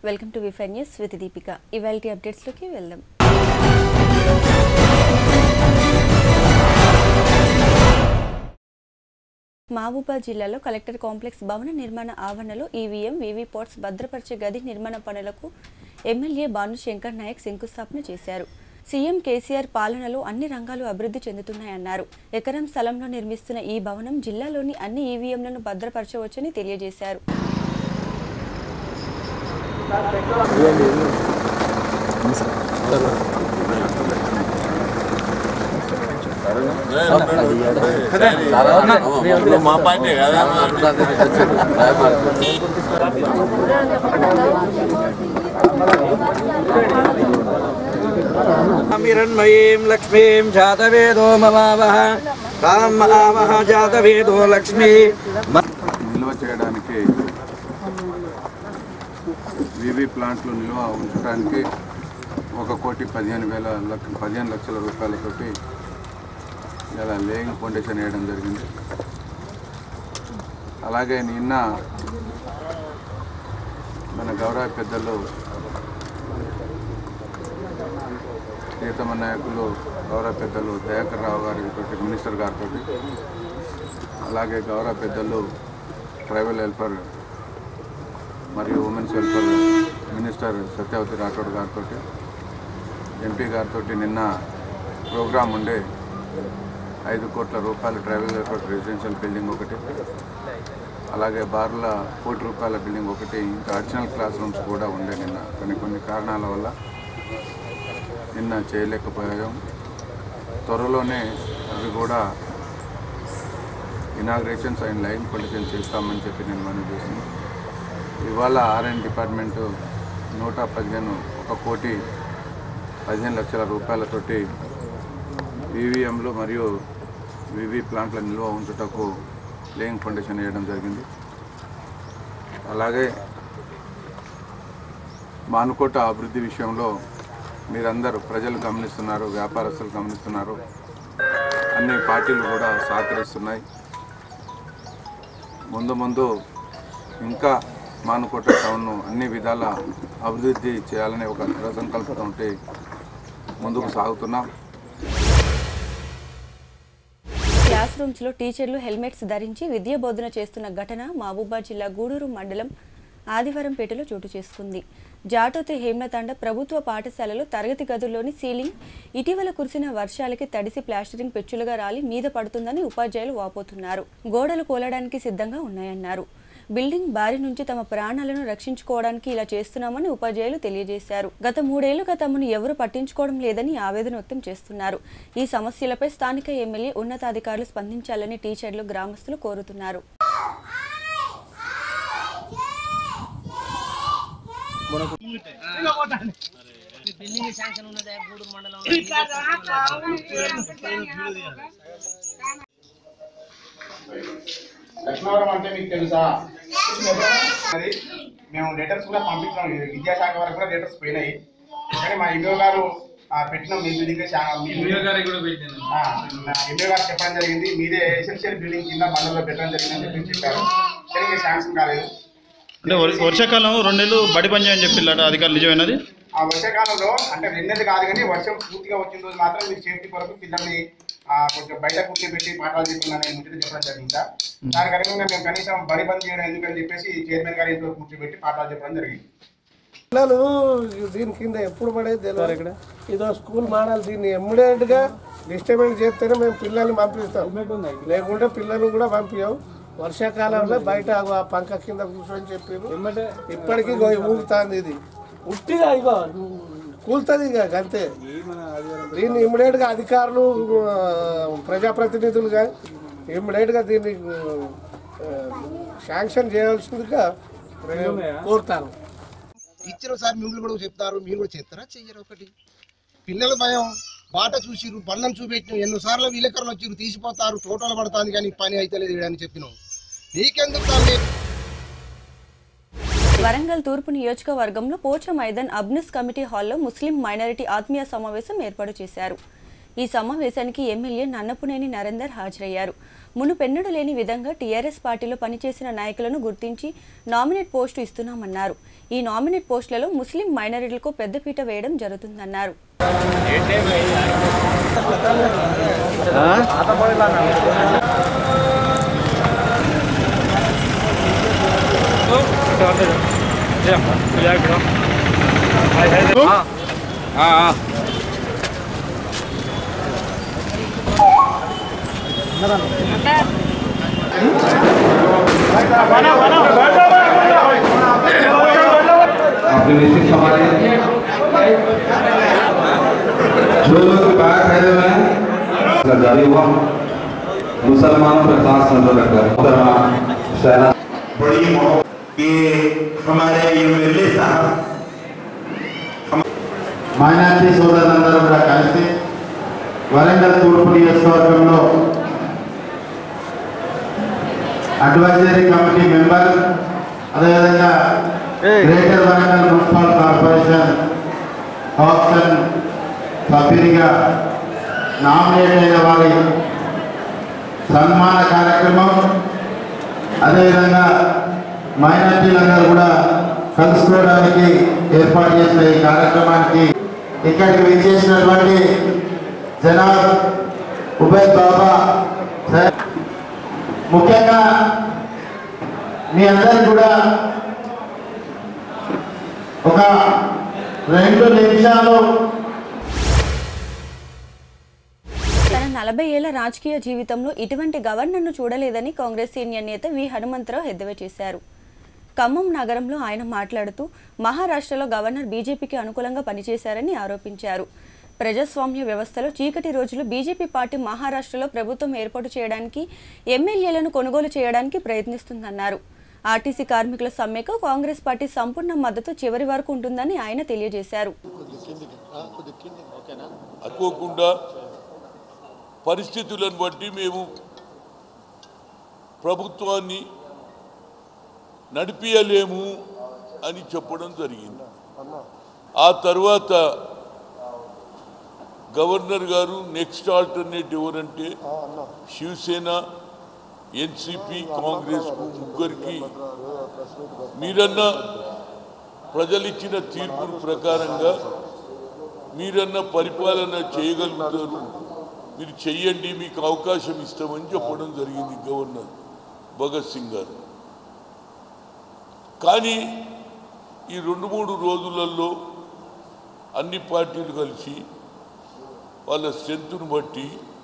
Welcome to విఫై news with Deepika ఇవాళ అప్డేట్స్లోకి వెళ్దాం మహబూబాద్ జిల్లాలో కలెక్టర్ కాంప్లెక్స్ భవన నిర్మాణ ఆవరణలో ఈవీఎం వీవీపాట్స్ భద్రపరిచే గది నిర్మాణ పనులకు ఎమ్మెల్యే భానుశంకర్ నాయక్ శంకుస్థాపన చేశారు సీఎం కేసీఆర్ పాలనలో అన్ని రంగాలు అభివృద్ధి చెందుతున్నాయన్నారు ఎకరం స్థలంలో నిర్మిస్తున్న ఈ భవనం జిల్లాలోని అన్ని ఈవీఎంలను భద్రపరచవచ్చని తెలియజేశారు మా పార్టీ కదా హిరణ్మయీం లక్ష్మీం జాతవేదో మమావహ తాం మహావహ జాతవేదో లక్ష్మీ నిల్వ చేయడానికి వివి ప్లాంట్లు నిల్వ ఉంచడానికి ఒక కోటి పదిహేను వేల లక్ష పదిహేను లక్షల రూపాయలతోటి ఇలా లేయింగ్ ఫౌండేషన్ వేయడం జరిగింది అలాగే నిన్న మన గౌరవ పెద్దలు ప్రియతమ నాయకులు గౌరవ పెద్దలు దయాకర్ రావు గారితో మినిస్టర్ గారితో అలాగే గౌరవ పెద్దలు ట్రైబల్ వెల్ఫేర్ మరియు women's welfare minister Satyavathi Rathod గారితో ఎంపీ గారితో నిన్న ప్రోగ్రాం ఉండే ఐదు కోట్ల రూపాయల ట్రైబల్ వెల్ఫేర్ రెసిడెన్షియల్ బిల్డింగ్ ఒకటి అలాగే బార్ల కోటి రూపాయల బిల్డింగ్ ఒకటి ఇంకా అడిషనల్ క్లాస్ రూమ్స్ కూడా ఉండే నిన్న కొన్ని కొన్ని కారణాల వల్ల నిన్న చేయలేకపోయాం త్వరలోనే అవి కూడా ఇనాగ్రేషన్స్ అండ్ లైన్ పొల్యూషన్ చేస్తామని చెప్పి నేను మనం చేసింది ఇవాళ ఆర్ఎండ్ డిపార్ట్మెంటు నూట పదిహేను ఒక కోటి పదిహేను లక్షల రూపాయలతోటి ఈవీఎంలు మరియు వివి ప్లాంట్ల నిల్వ ఉంచుటకు లేయింగ్ ఫౌండేషన్ వేయడం జరిగింది అలాగే మానుకోట అభివృద్ధి విషయంలో మీరందరూ ప్రజలు గమనిస్తున్నారు వ్యాపారస్తులు గమనిస్తున్నారు అన్ని పార్టీలు కూడా సహకరిస్తున్నాయి ముందు ముందు ఇంకా మానుకోట టౌన్ను అన్ని విధాల అభివృద్ధి చేయాలనే ఒక దృఢ సంకల్పంతో ముందుకు సాగుతున్నాం క్లాస్ రూమ్స్ లో టీచర్లు హెల్మెట్స్ ధరించి విద్యా బోధన చేస్తున్న ఘటన మహబూబాద్ జిల్లా గూడూరు మండలం ఆదివారంపేటలో చోటు చేసుకుంది జాటోతి హేమలతాండ ప్రభుత్వ పాఠశాలలో తరగతి గదుల్లోని సీలింగ్ ఇటీవల కురిసిన వర్షాలకి తడిసి ప్లాస్టరింగ్ పెచ్చులుగా రాలి మీద పడుతుందని ఉపాధ్యాయులు వాపోతున్నారు గోడలు కూలడానికి సిద్ధంగా ఉన్నాయన్నారు బిల్డింగ్ బారి నుంచి తమ ప్రాణాలను రక్షించుకోవడానికి ఇలా చేస్తున్నామని ఉపాధ్యాయులు తెలియజేశారు గత మూడేళ్లుగా తమను ఎవరు పట్టించుకోవడం లేదని ఆవేదన వ్యక్తం చేస్తున్నారు ఈ సమస్యలపై స్థానిక ఎమ్మెల్యే ఉన్నతాధికారులు స్పందించాలని టీచర్లు గ్రామస్తులు కోరుతున్నారు బిల్డింగ్ శాంక్షన్ ఉన్నదే గూడూరు మండలం లక్ష్మవరం అంటే మీకు తెలుసా అది మేము లెటర్స్ కూడా పంపించాం విద్యాశాఖ వరకు కూడా లెటర్స్ పోయినాయి కానీ మా ఎంఓ గారు ఆ, పెట్టినాం మీ బిల్డింగ్ ఎంఓ గారు చెప్పడం జరిగింది మీదే ఎసెన్షియల్ బిల్డింగ్ కింద మండలంలో పెట్టడం జరిగిందని చెప్పి చెప్పారు కానీ ఇంకా శాంక్షన్ కాలేదు అంటే వర్- వర్షాకాలం రెండు నెలలు బడి పని చేయని చెప్పిల్లట అధికారులు నిజమైనది ఆ వర్షాకాలంలో అంటే రెండేది కాదు కానీ వర్షం పూర్తిగా వచ్చిన రోజు మాత్రం మీరు సేఫ్టీ కొరకు పిల్లల్ని ఆ, కొంచెం బయట కూర్చోబెట్టి పాఠాలు చెప్పిన ముచ్చట చెప్పడం జరిగింది సార్ దానికి అనుగుణంగా మేము కనీసం బడి బంద్ చేయడం ఎందుకని చెప్పేసి చైర్మన్ గారి ఇంట్లో కూర్చోబెట్టి పాఠాలు చెప్పడం జరిగింది పిల్లలు దీని కింద ఎప్పుడు పడేది తెలియదు ఇదో స్కూల్ మోడల్ దీన్ని ఇమ్మీడియట్ గా డిస్టర్బెన్స్ చేస్తేనే మేము పిల్లల్ని పంపిస్తాం లేకుంటే పిల్లలు కూడా పంపించాం వర్షాకాలంలో బయట ఆ పంక కింద కూర్చొని చెప్పారు ఇప్పటికీ గో- ఊగుతాంది ఇది ఉట్టిగా ఇగో కూలుతుంది ఇక అంతే దీన్ని ఇమ్మీడియట్ గా అధికారులు ఆ, ప్రజాప్రతినిధులు కానీ ఇమ్మీడియట్ గా దీన్ని ఆ, శాంక్షన్ చేయవలసిందిగా నేను కోరుతాను ఇచ్చిన సార్ మిమ్మల్ని కూడా చెప్తారు మీరు కూడా చేస్తారా చెయ్యరు ఒకటి పిల్లల భయం బాట చూసిరు బండం చూపెట్టిన ఎన్నోసార్లు విలేకరులు వచ్చిరు తీసిపోతారు టోటల్ పడుతుంది కానీ పని అయితే లేదు అని చెప్పినాం నీకెందుకు తల్లి వరంగల్ తూర్పు నియోజకవర్గంలో పోచ మైదాన్ అబ్నిస్ కమిటీ హాల్లో ముస్లిం మైనారిటీ ఆత్మీయ సమావేశం ఏర్పాటు చేశారు ఈ సమావేశానికి ఎమ్మెల్యే నన్నపునేని నరేందర్ హాజరయ్యారు మునుపెన్నడూ లేని విధంగా టీఆర్ఎస్ పార్టీలో పనిచేసిన నాయకులను గుర్తించి నామినేట్ పోస్టు ఇస్తున్నామన్నారు ఈ నామినేట్ పోస్టులలో ముస్లిం మైనారిటీలకు పెద్దపీట వేయడం జరుగుతుందన్నారు अपने निश्चित हमारे जो लोग बाहर खड़े हुए हैं जारी हुआ मुसलमानों पर खास नजर रखकर शहना बड़ी मोहब्बत कि हमारे एमएलए साहब మైనార్టీ సోదరులందరూ కూడా కలిసి వరంగల్ తూర్పు నియోజకవర్గంలో అడ్వైజరీ కమిటీ మెంబర్ అదేవిధంగా greater Warangal municipal corporation option సభ్యునిగా నామినేట్ అయిన వారి సన్మాన కార్యక్రమం అదేవిధంగా మైనార్టీలందరూ కూడా కలుసుకోవడానికి ఏర్పాటు చేసిన ఈ కార్యక్రమానికి ఇక్కడికి విచ్చేసినటువంటి జనాబ్ ఉబైద్ బాబా సార్ ముఖ్యంగా మీ అందరికి కూడా ఒక రెండు నిమిషాలు తన నలభై ఏళ్ల రాజకీయ జీవితంలో ఇటువంటి గవర్నర్ను చూడలేదని కాంగ్రెస్ సీనియర్ నేత వి హనుమంతరావు ఎద్దేవా చేశారు ఖమ్మం నగరంలో ఆయన మాట్లాడుతూ మహారాష్ట్రలో గవర్నర్ బీజేపీకి అనుకూలంగా పనిచేశారని ఆరోపించారు ప్రజాస్వామ్య వ్యవస్థలో చీకటి రోజులు బీజేపీ పార్టీ మహారాష్ట్రలో ప్రభుత్వం ఏర్పాటు చేయడానికి ఎమ్మెల్యేలను కొనుగోలు చేయడానికి ప్రయత్నిస్తుందన్నారు ఆర్టీసీ కార్మికుల సమ్మెకు కాంగ్రెస్ పార్టీ సంపూర్ణ మద్దతు చివరి వరకు ఉంటుందని ఆయన తెలియజేశారు అనుకోకుండా పరిస్థితులను బట్టి మేము ప్రభుత్వాన్ని నడిపియలేము అని చెప్పడం జరిగింది ఆ తర్వాత గవర్నర్ గారు నెక్స్ట్ ఆల్టర్నేట్ ఎవరంటే శివసేన ఎన్సిపి కాంగ్రెస్కు ముగ్గురికి మీరన్న ప్రజలిచ్చిన తీర్పు ప్రకారంగా మీరన్న పరిపాలన చేయగలుగుతారు మీరు చెయ్యండి మీకు అవకాశం ఇస్తామని చెప్పడం జరిగింది గవర్నర్ భగత్ సింగ్ గారు కానీ ఈ రెండు మూడు రోజులలో అన్ని పార్టీలు కలిసి వాళ్ళ స్ట్రెంత్ను బట్టి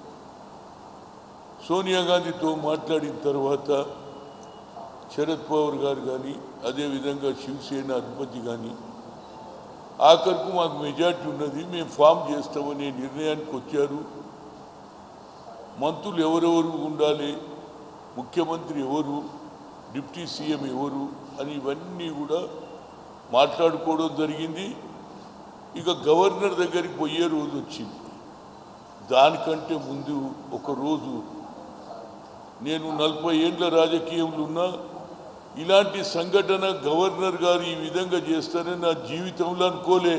సోనియా గాంధీతో మాట్లాడిన తర్వాత శరద్ పవార్ గారు కానీ అదేవిధంగా శివసేన అధిపతి కానీ ఆఖరికి మాకు మెజార్టీ ఉన్నది మేము ఫామ్ చేస్తామనే నిర్ణయానికి వచ్చారు మంత్రులు ఎవరెవరు ఉండాలి ముఖ్యమంత్రి ఎవరు డిప్యూటీ సీఎం ఎవరు అని ఇవన్నీ కూడా మాట్లాడుకోవడం జరిగింది ఇక గవర్నర్ దగ్గరికి పోయే రోజు వచ్చింది దానికంటే ముందు ఒక రోజు నేను నలభై ఏండ్ల రాజకీయంలో ఉన్నా ఇలాంటి సంఘటన గవర్నర్ గారు ఈ విధంగా చేస్తారని నా జీవితంలో అనుకోలే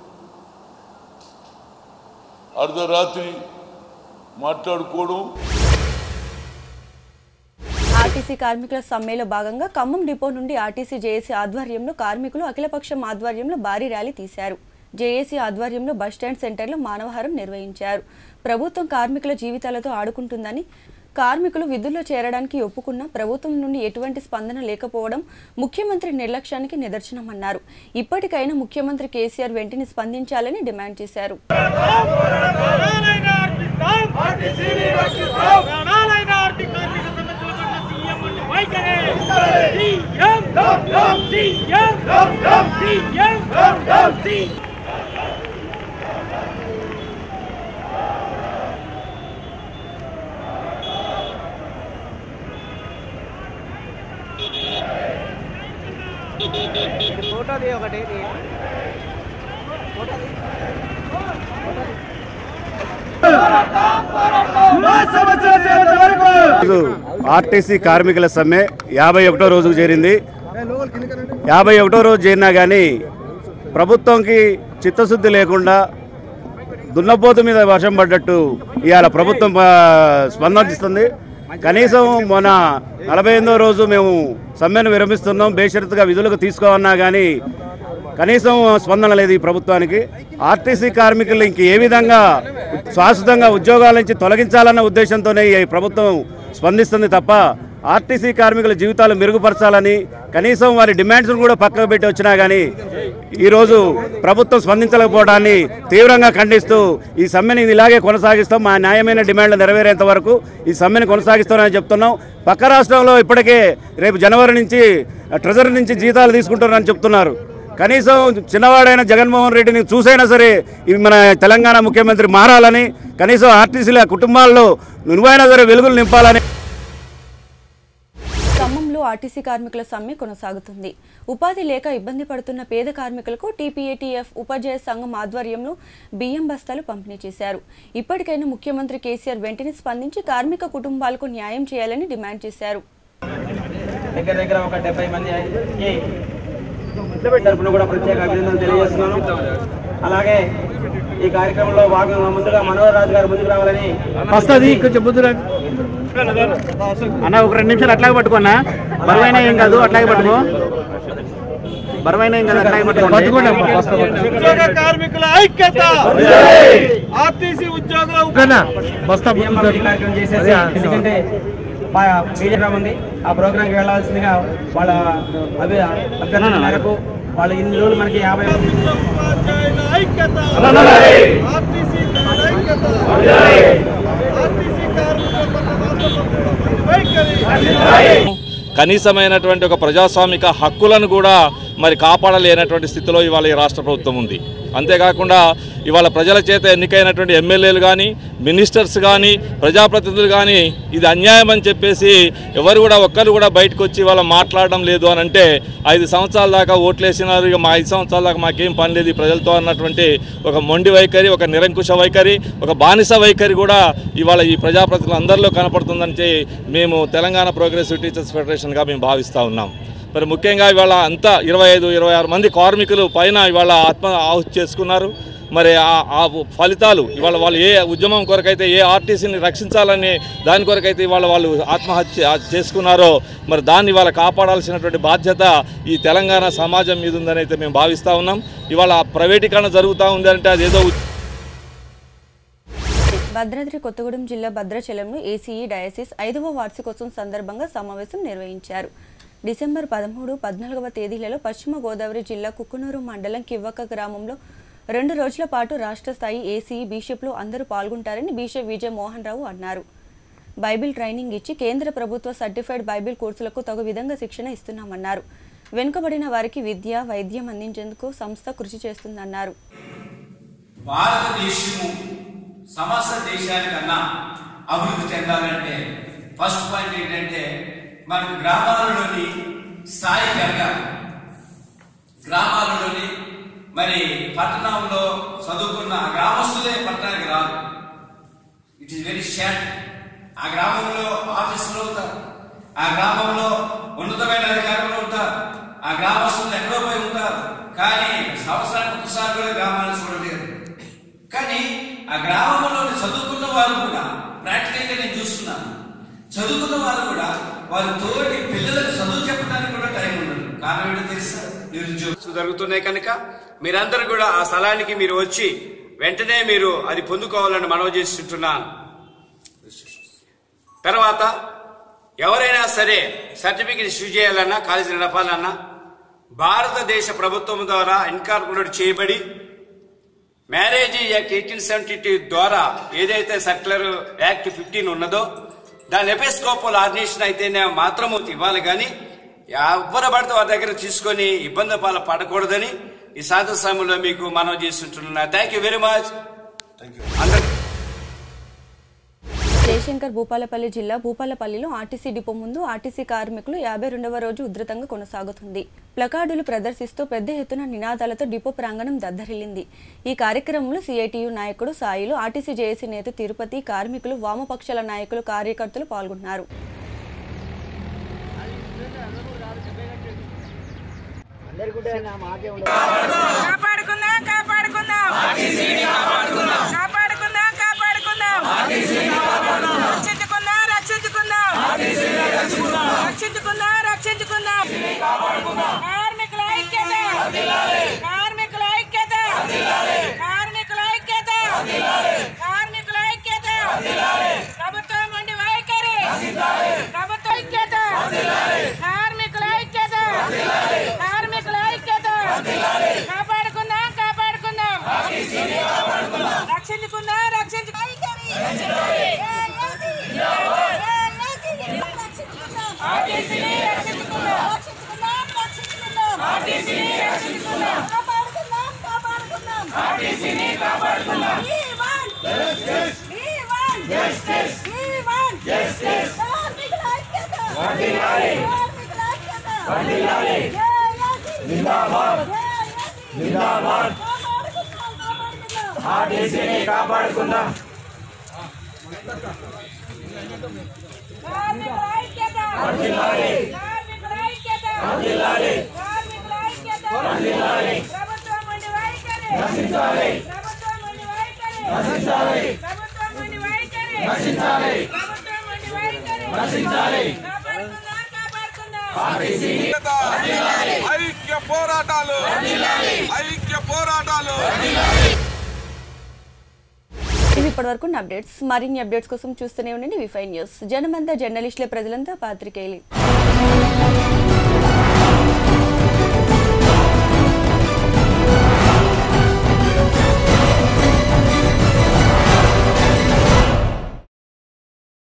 అర్ధరాత్రి మాట్లాడుకోవడం ఆర్టీసీ కార్మికుల సమ్మెలో భాగంగా ఖమ్మం డిపో నుండి ఆర్టీసీ జేఏసీ ఆధ్వర్యంలో కార్మికులు అఖిలపక్షం ఆధ్వర్యంలో భారీ ర్యాలీ తీశారు జేఏసీ ఆధ్వర్యంలో బస్టాండ్ సెంటర్లో మానవహారం నిర్వహించారు ప్రభుత్వం కార్మికుల జీవితాలతో ఆడుకుంటుందని కార్మికులు విధుల్లో చేరడానికి ఒప్పుకున్న ప్రభుత్వం నుండి ఎటువంటి స్పందన లేకపోవడం ముఖ్యమంత్రి నిర్లక్ష్యానికి నిదర్శనమన్నారు ఇప్పటికైనా ముఖ్యమంత్రి కేసీఆర్ వెంటనే స్పందించాలని డిమాండ్ చేశారు ఈరోజు ఆర్టీసీ కార్మికుల సమ్మె యాభై ఒకటో రోజుకు చేరింది యాభై ఒకటో రోజు చేరినా కానీ ప్రభుత్వంకి చిత్తశుద్ధి లేకుండా దున్నపోతు మీద వర్షం పడ్డట్టు ఇవాళ ప్రభుత్వం ఆ, స్పందిస్తుంది కనీసం మొన్న నలభై ఎనిమిదో రోజు మేము సమ్మెను విరమిస్తున్నాం బేషరతుగా విధులకు తీసుకోవన్నా కానీ కనీసం స్పందన లేదు ఈ ప్రభుత్వానికి ఆర్టీసీ కార్మికులు ఇంక ఏ విధంగా శాశ్వతంగా ఉద్యోగాల నుంచి తొలగించాలన్న ఉద్దేశంతోనే ఈ ప్రభుత్వం స్పందిస్తుంది తప్ప ఆర్టీసీ కార్మికుల జీవితాలు మెరుగుపరచాలని కనీసం వారి డిమాండ్స్ను కూడా పక్కకు పెట్టి వచ్చినా కానీ ఈరోజు ప్రభుత్వం స్పందించలేకపోవడాన్ని తీవ్రంగా ఖండిస్తూ ఈ సమ్మెని ఇలాగే కొనసాగిస్తాం మా న్యాయమైన డిమాండ్లు నెరవేరేంత వరకు ఈ సమ్మెని కొనసాగిస్తామని చెప్తున్నాం పక్క రాష్ట్రంలో ఇప్పటికే రేపు జనవరి నుంచి ట్రెజరీ నుంచి జీతాలు తీసుకుంటున్నారని చెప్తున్నారు కనీసం చిన్నవాడైన జగన్మోహన్ రెడ్డిని చూసైనా సరే ఇవి మన తెలంగాణ ముఖ్యమంత్రి మారాలని కనీసం ఆర్టీసీల కుటుంబాల్లో నువ్వైనా సరే వెలుగులు నింపాలని ఖమ్మంలో ఆర్టీసీ కార్మికుల సమ్మె కొనసాగుతుంది ఉపాధి లేక ఇబ్బంది పడుతున్న పేద కార్మికులకు టీపీఏటీఎఫ్ ఉపాధ్యాయ సంఘం ఆధ్వర్యంలో బియ్యం బస్తాలు పంపిణీ చేశారు ఇప్పటికైనా ముఖ్యమంత్రి కేసీఆర్ వెంటనే స్పందించి కార్మిక కుటుంబాలకు న్యాయం చేయాలని డిమాండ్ చేశారు దగ్గర దగ్గర ఒక డెబ్బై మంది ఈ తరపున కూడా ప్రత్యేక అభినందనలు తెలియజేస్తున్నాను అలాగే ఈ కార్యక్రమంలో భాగంగా ముందుగా మనోహర్ రాజు గారు ముందుకు రావాలని వస్తుంది కొంచెం ముందు అన్న ఒక రెండు నిమిషాలు అట్లాగే పట్టుకోనా బరువైనా ఏం కాదు అట్లాగే పట్టుకో బరువైనా ఏం కాదు అట్లాగే పట్టుకోండి ఉద్యోగ కార్మికుల ఐక్యత ఆర్టీసీ ఉద్యోగుల బియ్యం పంపిణీ కార్యక్రమం చేసేసి ఎందుకంటే మా మీడియా ఉంది ఆ ప్రోగ్రాంకి వెళ్ళాల్సిందిగా వాళ్ళ అభి అభ్యర్థన మేరకు వాళ్ళు ఇన్ని రోజులు మనకి యాభై ఉపాధ్యాయుల ఐక్యత ఆర్టీసీ ఐక్యత ఆర్టీసీ కార్మికుల పట్ల రాష్ట్ర ప్రభుత్వం వైఖరి కనీసమైనటువంటి ఒక ప్రజాస్వామిక హక్కులను కూడా మరి కాపాడలేనటువంటి స్థితిలో ఇవాళ ఈ రాష్ట్ర ప్రభుత్వం ఉంది అంతేకాకుండా ఇవాళ ప్రజల చేత ఎన్నికైనటువంటి ఎమ్మెల్యేలు కానీ మినిస్టర్స్ కానీ ప్రజాప్రతినిధులు కానీ ఇది అన్యాయం అని చెప్పేసి ఎవరు కూడా ఒక్కరు కూడా బయటకు వచ్చి ఇవాళ మాట్లాడడం లేదు అని అంటే ఐదు సంవత్సరాల దాకా ఓట్లేసినారు ఇక మా ఐదు సంవత్సరాల దాకా మాకేం పని లేదు ఈ ప్రజలతో అన్నటువంటి ఒక మొండి వైఖరి ఒక నిరంకుశ వైఖరి ఒక బానిస వైఖరి కూడా ఇవాళ ఈ ప్రజాప్రతినిధులు అందరిలో కనపడుతుందంటే మేము తెలంగాణ ప్రోగ్రెసివ్ టీచర్స్ ఫెడరేషన్గా మేము భావిస్తూ ఉన్నాం మరి ముఖ్యంగా ఇవాళ అంతా ఇరవై ఐదు ఇరవై ఆరు మంది కార్మికులు పైన ఇవాళ ఆత్మ ఆహుతి చేసుకున్నారు మరి ఆ- ఆ ఫలితాలు ఇవాళ వాళ్ళు ఏ ఉద్యమం కొరకైతే ఏ ఆర్టీసీని రక్షించాలని దాని కొరకైతే ఇవాళ వాళ్ళు ఆత్మహత్య చేసుకున్నారో మరి దాన్ని ఇవాళ కాపాడాల్సినటువంటి బాధ్యత ఈ తెలంగాణ సమాజం మీద ఉందని అయితే మేము భావిస్తూ ఉన్నాం ఇవాళ ప్రైవేటీకరణ జరుగుతూ ఉంది అంటే అదేదో భద్రాద్రి కొత్తగూడెం జిల్లా భద్రాచలంలో ఏసీఈ డయాసిస్ ఐదవ వార్షికోత్సవం సందర్భంగా సమావేశం నిర్వహించారు డిసెంబర్ పదమూడు పద్నాలుగవ తేదీలలో పశ్చిమ గోదావరి జిల్లా కుక్కునూరు మండలం కివ్వక గ్రామంలో రెండు రోజుల పాటు రాష్ట్ర స్థాయి ఏసీఈ బీషప్లు అందరూ పాల్గొంటారని బీషప్ విజయ్ మోహన్ రావు అన్నారు బైబిల్ ట్రైనింగ్ ఇచ్చి కేంద్ర ప్రభుత్వ సర్టిఫైడ్ బైబిల్ కోర్సులకు తగు విధంగా శిక్షణ ఇస్తున్నామన్నారు వెనుకబడిన వారికి విద్య వైద్యం అందించేందుకు సంస్థ కృషి చేస్తుందన్నారు భారతదేశము సమస్త దేశానికన్నా అభివృద్ధి చెందాలంటే ఫస్ట్ పాయింట్ ఏంటంటే మన గ్రామాలలోని స్థాయి పెరగాలి గ్రామాలలోని మరి పట్టణంలో చదువుకున్న ఆ గ్రామస్తులే పట్టణానికి రాదు ఇట్ ఈస్ వెరీ షార్ట్ ఆ గ్రామంలో ఆఫీసులో ఉంటారు ఆ గ్రామంలో ఉన్నతమైన అధికారంలో ఉంటారు ఆ గ్రామస్తులు ఎక్కడో పోయి ఉంటారు కానీ సంవత్సరానికి ఒకసారి కూడా గ్రామాన్ని చూడలేరు కానీ ఆ గ్రామంలో చదువుకున్న వారు కూడా ప్రాక్టికల్ గా నేను చూస్తున్నాను చదువుకున్న వారు కూడా వారి తోటి పిల్లలకు చదువు చెప్పడానికి కూడా టైం ఉండదు కారణం ఏంటో తెలుసా నిరుద్యోగం జరుగుతున్నాయి కనుక మీరందరూ కూడా ఆ స్థలానికి మీరు వచ్చి వెంటనే మీరు అది పొందుకోవాలని మనవి చేస్తుంటున్నాను తర్వాత ఎవరైనా సరే సర్టిఫికేట్ ఇష్యూ చేయాలన్నా కాలేజీ నడపాలన్నా భారతదేశ ప్రభుత్వం ద్వారా ఇన్కార్పొరేట్ చేయబడి marriage act eighteen seventy two ద్వారా ఏదైతే సర్క్యులర్ యాక్ట్ ఫిఫ్టీన్ ఉన్నదో దాని ఎపిస్కోపల్ ఆర్గనైజేషన్ అయితేనే మాత్రము ఇవ్వాలి కానీ ఎవరు పడితే వారి దగ్గర తీసుకొని ఇబ్బంది పాలు పడకూడదని ఈ సాధన సమయంలో మీకు మనవి చేస్తుంటున్నా thank you very much Jayashankar Bhupalpally జిల్లా భూపాలపల్లిలో ఆర్టీసీ డిపో ముందు ఆర్టీసీ కార్మికులు యాభై రెండవ రోజు ఉధృతంగా కొనసాగుతుంది ప్లకార్డులు ప్రదర్శిస్తూ పెద్ద ఎత్తున నినాదాలతో డిపో ప్రాంగణం దద్దరిల్లింది ఈ కార్యక్రమంలో సిఐటియు నాయకుడు సాయిలు ఆర్టీసీ జేఏసీ నేత తిరుపతి కార్మికులు వామపక్షాల నాయకులు కార్యకర్తలు పాల్గొన్నారు కాపాడుకుందాం కాపాడుకుందాం రక్షించుకున్నా రక్షించు ఆర్టీసీని రక్షించుకున్నాం రక్షించుకున్నాం రక్షించుకున్నాం ఆర్టీసీని రక్షించుకున్నాం కాపాడుకున్నాం కాపాడుకున్నాం ఆర్టీసీని కాపాడుకున్నాం We want justice. We want justice. We want justice. కార్మికుల ఐక్యత. వర్ధిల్లాలి. కార్మికుల ఐక్యత. వర్ధిల్లాలి. జై యాసి. జిందాబాద్. జై యాసి. జిందాబాద్. కాపాడుకుందాం కాపాడుకుందాం ఆర్టీసీని కాపాడుకుందాం కార్మికుల ఐక్యత. వర్ధిల్లాలి. కార్మికుల ఐక్యత. వర్ధిల్లాలి. కార్మికుల ఐక్యత. వర్ధిల్లాలి. ప్రభుత్వం నుండి వైఖరి. రక్షించాలి. ప్రభుత్వం నుండి వైఖరి. రక్షించాలి. ప్రభుత్వం నుండి వైఖరి. రక్షించాలి. ప్రభుత్వం నుండి వైఖరి. రక్షించాలి. కాపాడుకుందాం, కాపాడుకుందాం. ఆర్టీసీని ఐక్య పోరాటాలు ఐక్య పోరాటాలు ఇవి ఇప్పటివరకు ఉన్న అప్డేట్స్ మరిన్ని అప్డేట్స్ కోసం చూస్తూనే ఉండండి వి ఫైవ్ న్యూస్ జనమంతా జర్నలిస్టుల ప్రజలంతా పాత్రికేయులు